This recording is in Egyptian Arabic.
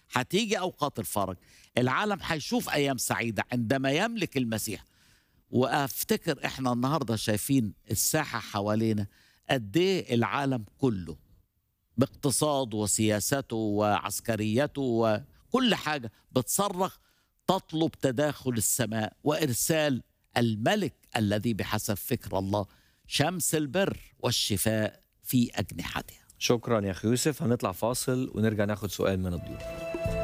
هتيجي اوقات الفرج العالم هيشوف ايام سعيده عندما يملك المسيح وافتكر احنا النهارده شايفين الساحه حوالينا قد ايه العالم كله باقتصاده وسياسته وعسكريته وكل حاجه بتصرخ تطلب تداخل السماء وارسال الملك الذي بحسب فكر الله شمس البر والشفاء في اجنحتها شكرا يا اخي يوسف هنطلع فاصل ونرجع ناخد سؤال من الضيوف